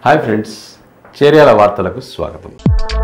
hi friends Cheriyal వార్తలకు స్వాగతం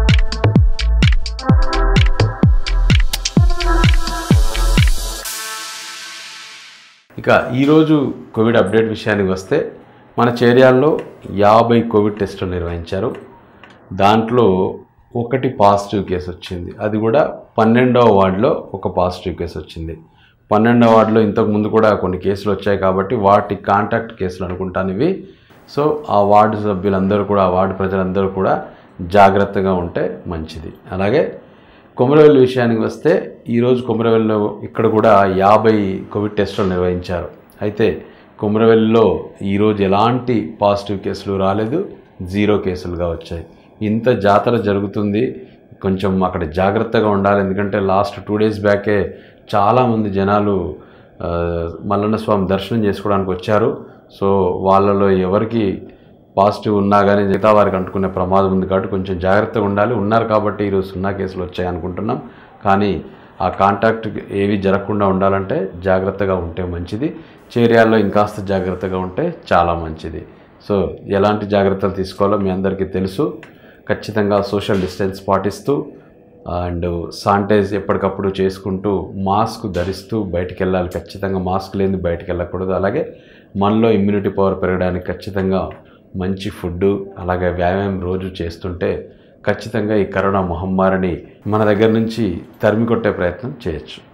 ఇక ఈరోజు కోవిడ్ అప్డేట్ విషయానికి వస్తే మన చేర్యాల్లో యాభై కోవిడ్ టెస్టులు నిర్వహించారు దాంట్లో ఒకటి పాజిటివ్ కేసు వచ్చింది అది కూడా పన్నెండవ వార్డులో ఒక పాజిటివ్ కేసు వచ్చింది పన్నెండవ వార్డులో ఇంతకు ముందు కూడా కొన్ని కేసులు వచ్చాయి కాబట్టి వాటి కాంటాక్ట్ కేసులు అనుకుంటాను ఇవి సో ఆ వార్డు సభ్యులందరూ కూడా ఆ వార్డు ప్రజలందరూ కూడా జాగ్రత్తగా ఉంటే మంచిది అలాగే కొమరవెల్లి విషయానికి వస్తే ఈరోజు కొమరవెల్లిలో ఇక్కడ కూడా యాభై కోవిడ్ టెస్టులు నిర్వహించారు అయితే కొమరవెల్లిలో ఈరోజు ఎలాంటి పాజిటివ్ కేసులు రాలేదు జీరో కేసులుగా వచ్చాయి ఇంత జాతర జరుగుతుంది కొంచెం అక్కడ జాగ్రత్తగా ఉండాలి ఎందుకంటే లాస్ట్ టూ డేస్ బ్యాకే చాలామంది జనాలు ఆ, మల్లన్న స్వామి దర్శనం చేసుకోవడానికి వచ్చారు సో వాళ్ళలో ఎవరికి పాజిటివ్ ఉన్నా కానీ మిగతా వారికి అంటుకునే ప్రమాదం ఉంది కాబట్టి కొంచెం జాగ్రత్తగా ఉండాలి ఉన్నారు కాబట్టి ఈరోజు సున్నా కేసులు వచ్చాయి అనుకుంటున్నాం కానీ ఆ కాంటాక్ట్ ఏవి జరగకుండా ఉండాలంటే జాగ్రత్తగా ఉంటే మంచిది చేరియాల్లో ఇంకాస్త జాగ్రత్తగా ఉంటే చాలా మంచిది సో ఎలాంటి జాగ్రత్తలు తీసుకోవాలో మీ అందరికీ తెలుసు ఖచ్చితంగా సోషల్ డిస్టెన్స్ పాటిస్తూ అండ్ శానిటైజ్ ఎప్పటికప్పుడు చేసుకుంటూ మాస్క్ ధరిస్తూ బయటికి వెళ్ళాలి ఖచ్చితంగా మాస్క్ లేని బయటికి వెళ్ళకూడదు అలాగే మనలో ఇమ్యూనిటీ పవర్ పెరగడానికి ఖచ్చితంగా మంచి ఫుడ్ అలాగే వ్యాయామం రోజు చేస్తుంటే ఖచ్చితంగా ఈ కరోనా మహమ్మారిని మన దగ్గర నుంచి తరిమి కొట్టే ప్రయత్నం చేయొచ్చు